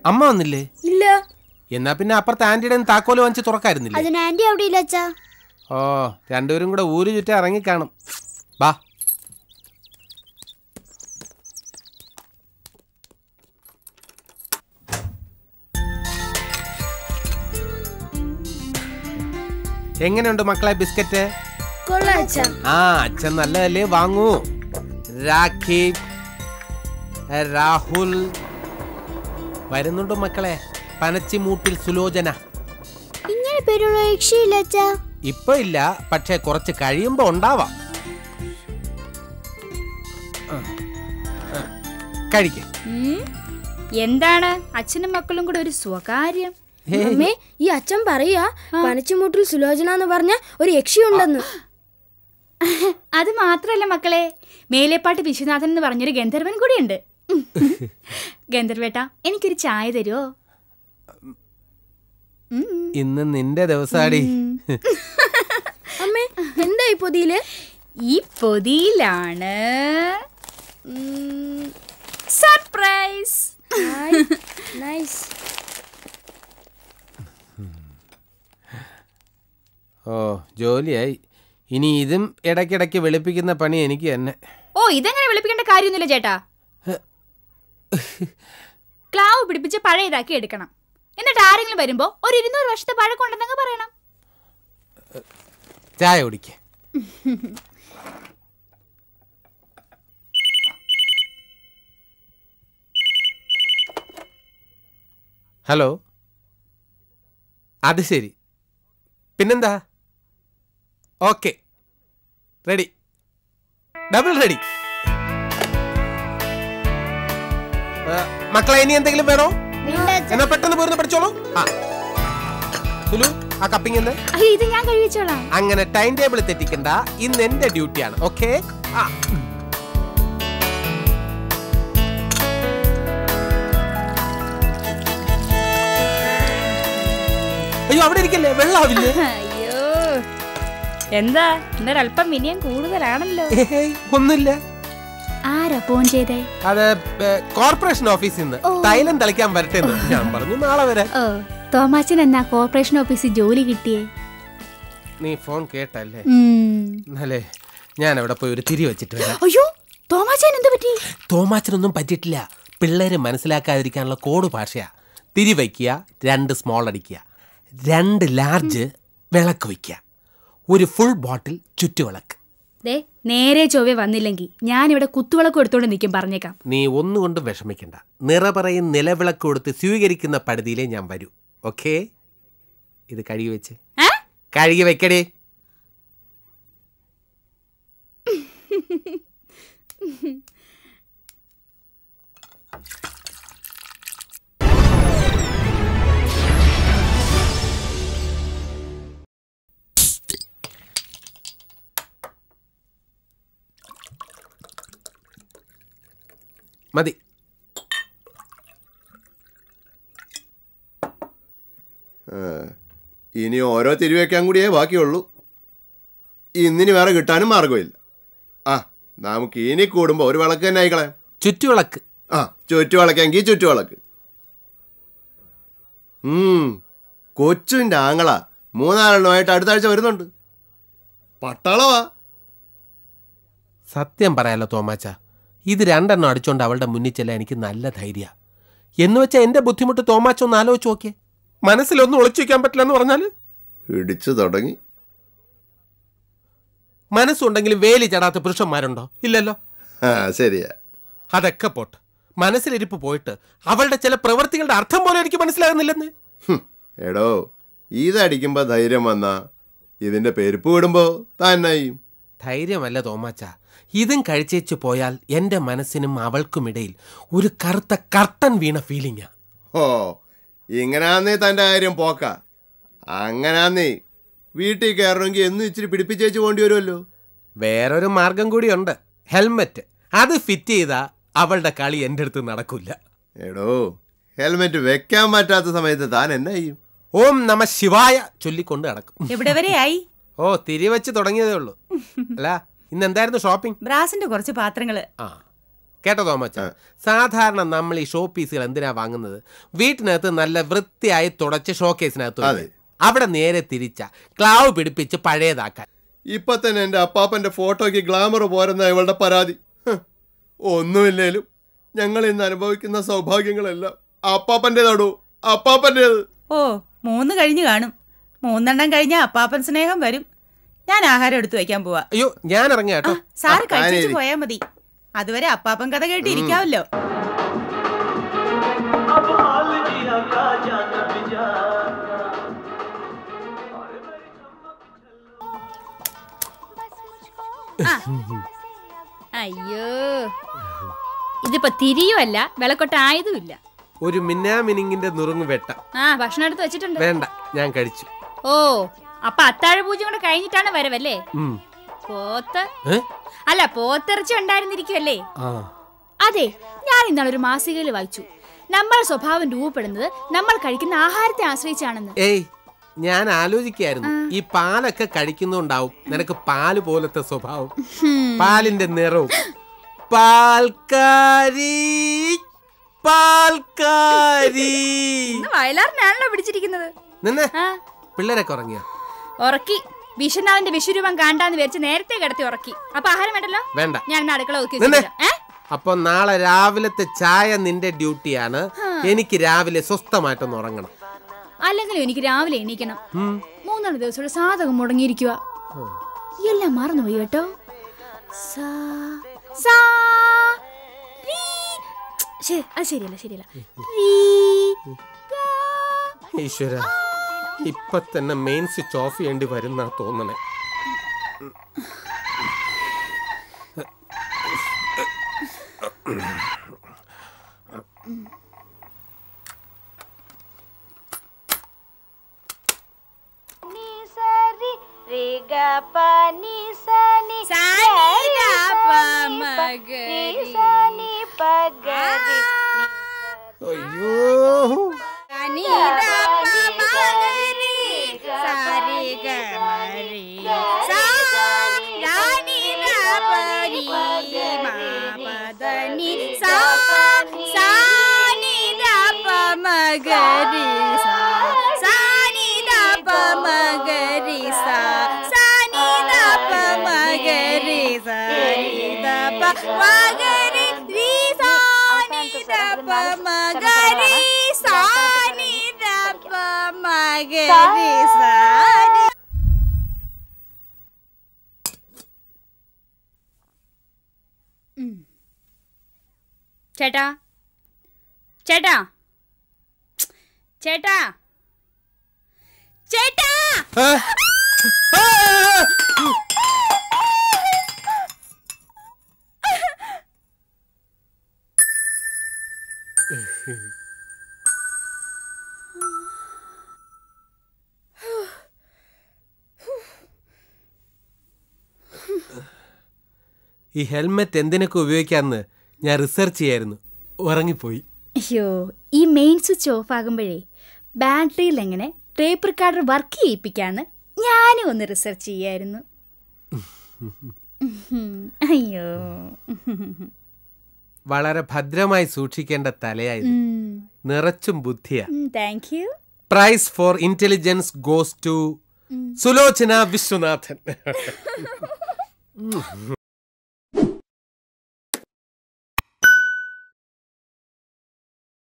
അമ്മ വന്നില്ലേ ഇല്ല എന്നാ പിന്നെ അപ്പുറത്തെ ആന്റിയുടെ കയ്യിന്ന് താക്കോല് വാങ്ങിച്ച് തുറക്കായിരുന്നില്ലേ അതിന് ആന്റി അവിടെ ഇല്ല അച്ഛാ ഓ രണ്ടുപേരും കൂടെ ഊര് ചുറ്റാൻ ഇറങ്ങിക്കാണും ബാ എങ്ങനെയുണ്ട് മക്കളെ ബിസ്ക്കറ്റ് കൊള്ളാം അച്ഛാ ആ അച്ഛൻ നല്ലതല്ലേ വാങ്ങൂ രാഖി രാഹുൽ വരുന്നുണ്ട് മക്കളെ പനച്ചിമൂട്ടിൽ സുലോചന ഇങ്ങനെ പേരുള്ള രക്ഷയില്ല അച്ഛാ ഇപ്പൊ ഇല്ല പക്ഷെ കുറച്ച് കഴിയുമ്പോ ഉണ്ടാവാം ആ. ആ. കഴിക്ക് ഉം. എന്താണ് അച്ഛനും മക്കളും കൂടെ ഒരു സ്വകാര്യം അമ്മേ ഈ അച്ഛൻ പറയാ പനച്ചുമുട്ടിൽ സുലോചന എന്ന് പറഞ്ഞ ഒരു യക്ഷിയുണ്ടെന്ന് അത് മാത്രല്ല മക്കളെ മേലേപ്പാട്ട് വിശ്വനാഥൻ എന്ന് പറഞ്ഞൊരു ഗന്ധർവൻ കൂടിയുണ്ട് ഗന്ധർവേട്ട എനിക്കൊരു ചായ തരുമോ ഇന്ന് നിന്റെ ദിവസാടി അമ്മേ എന്താ ഈ പൊതിയില് ഈ പൊതിയിലാണ് സർപ്രൈസ് നൈസ് ഓ ജോലിയായി ഇനി ഇതും ഇടയ്ക്കിടയ്ക്ക് വെളുപ്പിക്കുന്ന പണി എനിക്ക് തന്നെ ഓ ഇതെങ്ങനെ വിളിപ്പിക്കേണ്ട കാര്യമൊന്നുമില്ല ചേട്ടാ ക്ലാവ് പിടിപ്പിച്ച് പഴയതാക്കി എടുക്കണം എന്നിട്ട് ആരെങ്കിലും വരുമ്പോ ഒരു ഇരുന്നൂറ് വർഷത്തെ പഴക്കമുണ്ടെന്നങ്ങ് പറയണം ചായ കുടിക്ക് ഹലോ അത് ശരി പിന്നെന്താ ഓക്കെ റെഡി ഡബിൾ റെഡി മക്കളെ ഇനി എന്തെങ്കിലും വേണോ എന്നാ പെട്ടെന്ന് പോരുന്ന പഠിച്ചോളൂ ആ സുലു ആ കപ്പിങ് എന്ന് അയ്യോ ഇത് ഞാൻ കഴിച്ചോളാം അങ്ങനെ ടൈം ടേബിൾ തെറ്റിക്കണ്ട ഇന്ന് എന്റെ ഡ്യൂട്ടിയാണ് ഓക്കെ ആ അയ്യോ അവിടെ ഇരിക്കല്ലേ വെള്ളാവില്ലേ അയ്യോ എന്താ ഇന്നൊരു അല്പം മിനിയം കൂടുതലാണല്ലോ ഏയ്, ഒന്നുമില്ല ആരാ ഫോൺ ചെയ്തേ അത് ഏ, കോർപ്പറേഷൻ ഓഫീസിൽ നിന്ന് തൈലം തളിക്കാൻ വരട്ടെ എന്ന് ഞാൻ പറഞ്ഞു നാളെ വരെ ഓ തോമാച്ചൻ എന്നാ കോർപ്പറേഷൻ ഓഫീസിൽ ജോലി കിട്ടിയേ നീ ഫോൺ കേട്ടല്ലേ ഉം. എന്നാലേ ഞാൻ അവിടെ പോയി ഒരു തിരി വെച്ചിട്ട് വരാം അയ്യോ തോമാച്ചൻ എന്ത് പറ്റി തോമാച്ചനൊന്നും പറ്റിയിട്ടില്ല പിള്ളേര് മനസ്സിലാക്കാതിരിക്കാനുള്ള കോഡ് ഭാഷയാ തിരി വയ്ക്കുക രണ്ട് സ്മോൾ അടിക്കുക രണ്ട് ലാർജ് വിളക്ക് വയ്ക്കുക ഒരു ഫുൾ ബോട്ടിൽ ചുറ്റുവിളക്ക് ദേ നേരെ ചൊവ്വെ വന്നില്ലെങ്കിൽ ഞാനിവിടെ കുത്തുവിളക്ക് എടുത്തോണ്ട് നിൽക്കും പറഞ്ഞേക്കാം നീ ഒന്നുകൊണ്ടും വിഷമിക്കണ്ട നിറപറയും നിലവിളക്ക് കൊടുത്ത് സ്വീകരിക്കുന്ന പടുതിയിലേ ഞാൻ വരൂ ഓക്കേ ഇത് കഴുകി വെച്ച് ഏ? കഴുകി വെക്കടേ മതി ആ, ഇനി ഓരോ തിരിവെക്കാൻ കൂടിയേ ബാക്കിയുള്ളൂ ഇന്നിനി വേറെ കിട്ടാനും മാർഗമില്ല ആ നമുക്ക് ഇനി കൂടുമ്പോൾ ഒരു വിളക്ക് തന്നെ ആയിക്കളയാം ചുറ്റുവിളക്ക് ആ ചുറ്റുവിളക്കെങ്കിൽ ചുറ്റുവിളക്ക് ഉം കൊച്ചുൻ്റെ ആങ്ങള മൂന്നാലെണ്ണമായിട്ട് അടുത്ത ആഴ്ച വരുന്നുണ്ട് പട്ടാളവാ സത്യം പറയാലോ തോമാച്ച ഇത് രണ്ടെണ്ണം അടിച്ചോണ്ട് അവളുടെ മുന്നിൽ ചെല്ലാൻ എനിക്ക് നല്ല ധൈര്യ എന്ന് വെച്ചാൽ എന്റെ ബുദ്ധിമുട്ട് തോമാച്ച ഒന്ന് ആലോചിച്ച് നോക്കിയേ മനസ്സിലൊന്നും ഒളിച്ചു വെക്കാൻ പറ്റില്ല എന്ന് പറഞ്ഞാൽ ഇടിച്ചു തുടങ്ങി മനസ്സുണ്ടെങ്കിലും വേലി ചടാത്ത പുരുഷന്മാരുണ്ടോ ഇല്ലല്ലോ ആ ശരിയാ അതൊക്കെ പോട്ട് മനസ്സിലിരിപ്പ് പോയിട്ട് അവളുടെ ചില പ്രവൃത്തികളുടെ അർത്ഥം പോലും എനിക്ക് മനസ്സിലാകുന്നില്ലെന്ന് ഹും, എടോ ഇതടിക്കുമ്പോൾ ധൈര്യം വന്നാ ഇതിന്റെ പെരുപ്പ് വിടുമ്പോൾ താനായി ധൈര്യമല്ല തോമാച്ച ഇതും കഴിച്ചേച്ച് പോയാൽ എൻ്റെ മനസ്സിനും അവൾക്കുമിടയിൽ ഒരു കറുത്ത കർട്ടൻ വീണ ഫീലിംഗാ ഓ ഇങ്ങനാന്നേ തൻ്റെ കാര്യം പോക്ക അങ്ങനാന്നേ വീട്ടിൽ കയറണമെങ്കിൽ എന്നും ഇച്ചിരി പിടിപ്പിച്ചേച്ച് പോണ്ടി വരുമല്ലോ വേറൊരു മാർഗം കൂടിയുണ്ട് ഹെൽമെറ്റ് അത് ഫിറ്റ് ചെയ്താ അവളുടെ കളി എൻ്റെ അടുത്ത് നടക്കില്ല എടോ ഹെൽമെറ്റ് വെക്കാൻ പറ്റാത്ത സമയത്ത് താൻ എന്നാ ചെയ്യും ഓം നമ ശിവായ ചൊല്ലിക്കൊണ്ട് നടക്കും എവിടെ വരെയായി ഓ തിരിവെച്ച് തുടങ്ങിയതേ ഉള്ളൂ അല്ല ഇന്ന് എന്തായിരുന്നു ഷോപ്പിംഗ് ബ്രാസിന്റെ കുറച്ച് പാത്രങ്ങള് ആ കേട്ടോ തോമച്ച സാധാരണ നമ്മൾ ഈ ഷോ പീസുകൾ എന്തിനാ വാങ്ങുന്നത് വീട്ടിനകത്ത് നല്ല വൃത്തിയായി തുടച്ച് ഷോക്കേസിനകത്ത് അതെ. വെക്കും. അവിടെ നേരെ തിരിച്ച ക്ലാവ് പിടിപ്പിച്ച് പഴയതാക്കാൻ ഇപ്പൊ തന്നെ എന്റെ അപ്പാപ്പന്റെ ഫോട്ടോയ്ക്ക് ഗ്ലാമർ പോരെന്ന ഇവളുടെ പരാതി ഹ്. ഒന്നുമില്ലേലും ഞങ്ങൾ ഇന്ന് അനുഭവിക്കുന്ന സൗഭാഗ്യങ്ങളെല്ലാം അപ്പാപ്പന്റേതാടോ അപ്പാപ്പന്റേത് ഓ മൂന്ന് കഴിഞ്ഞു കാണും മൂന്നെണ്ണം കഴിഞ്ഞ അപ്പാപ്പൻ സ്നേഹം വരും ഞാൻ ആഹാരം എടുത്തു വയ്ക്കാൻ പോവാ അയ്യോ ഞാൻ ഇറങ്ങിയ ആ, കേട്ടോ സാറ് ആ, കഴിച്ചു ഞാനിരി- പോയാ മതി അതുവരെ അപ്പാപ്പൻ കഥ കേട്ടിരിക്കാവല്ലോ അയ്യോ ഇതിപ്പോ തിരിയുമല്ല വിളക്കൊട്ടായതുമില്ല ഒരു മിന്നാമിനിങ്ങിന്റെ നുറുങ്ങ് വെട്ട ആ ഭക്ഷണം എടുത്ത് വെച്ചിട്ടുണ്ട് വേണ്ട ഞാൻ കഴിച്ചു ഓ അപ്പൊ അത്താഴ പൂജ കൂടെ കഴിഞ്ഞിട്ടാണ് വരവല്ലേ ഉം. പോത്ത് ഏ? അല്ല പോത്തിറച്ചി ഉണ്ടായിരുന്നിരിക്കുമല്ലേ ആ അതെ ഞാൻ ഇന്നാളെ ഒരു മാസികയിൽ വായിച്ചു നമ്മൾ സ്വഭാവം രൂപപ്പെടുന്നത് നമ്മൾ കഴിക്കുന്ന ആഹാരത്തെ ആശ്രയിച്ചാണെന്ന് ഏയ് ഞാൻ ആലോചിക്കായിരുന്നു ഈ പാലൊക്കെ കഴിക്കുന്നുണ്ടാവും നിനക്ക് പാല് പോലത്തെ സ്വഭാവം പാലിന്റെ നിറവും പാൽക്കാരി പാൽക്കാരി ഇന്ന് വയലാറിനാണല്ലോ പിടിച്ചിരിക്കുന്നത് നിന്നെ ആ പിള്ളേരൊക്കെ ഉറങ്ങിയ ഉറക്കി വിശ്വനാഥന്റെ വിശ്വരൂപം കാണ്ടാന്ന് വിചാരിച്ച് നേരത്തെ കിടത്തി ഉറക്കി അപ്പൊ ആഹാരം വേണ്ടല്ലോ വേണ്ട ഞാൻ ഇന്ന് അടുക്കള നോക്കി നിന്നെ. ഏ അപ്പൊ നാളെ രാവിലത്തെ ചായ നിന്റെ ഡ്യൂട്ടിയാണ് എനിക്ക് രാവിലെ സ്വസ്ഥമായിട്ടൊന്ന് ഉറങ്ങണം അല്ലെങ്കിലും എനിക്ക് രാവിലെ എണീക്കണം ഉം. മൂന്നാല് ദിവസത്തോടെ സാധകം മുടങ്ങിയിരിക്കുക എല്ലാം മറന്നുപോയി കേട്ടോ സാ, സാ, രീ. ശ്ശേ, അത് ശരിയല്ല ശരിയല്ല രീ, ഗാ. ഈശ്വര ഇപ്പൊ തന്നെ മെയിൻ സ്വിച്ച് ഓഫ് ചെയ്യേണ്ടി വരുന്നാ തോന്നണേ സാ, നീ, രാ, പ, മ, ഗ, രി. അയ്യോ നീ, രാ, പ, മ, ഗ, രി. സാ, രി, ഗ, മ, രി. സാ, രാ, നീ, രാ, പ, രി, മ, പ, ധ, നി. സാ, സാ, നീ, രാ, പ, മ, ഗ, രി. സാ, സാ, നീ, രാ, പ, മ, ഗ, രി. സാ, സാ, നീ, രാ, പ, മ, ഗ, രി. സാ, നീ, രാ, പ, മ, ഗ, രി. രി, സാ, നീ, രാ, പ, മ, ഗ, രി. സാ, നീ, രാ, പ, മ, ഗ, രി. സാ, നീ. ചേട്ടാ ചേട്ടാ ചേട്ടാ ചേട്ടാ ആ! ആ! ഈ ഹെൽമെറ്റ് എന്തിനൊക്കെ ഉപയോഗിക്കാമെന്ന് ഞാൻ റിസർച്ച് ചെയ്യായിരുന്നു ഉറങ്ങിപ്പോയി അയ്യോ ഈ മെയിൻ സ്വിച്ച് ഓഫ് ആകുമ്പോഴേ ബാറ്ററിയിൽ എങ്ങനെ ടേപ്പ് റിക്കാർഡർ വർക്ക് ചെയ്യിപ്പിക്കാന്ന് ഞാനും ഒന്ന് റിസർച്ച് ചെയ്യായിരുന്നു അയ്യോ വളരെ ഭദ്രമായി സൂക്ഷിക്കേണ്ട തലയായത് നിറച്ചും ബുദ്ധിയാ thank you prize for intelligence goes to Sulochana Viswanathan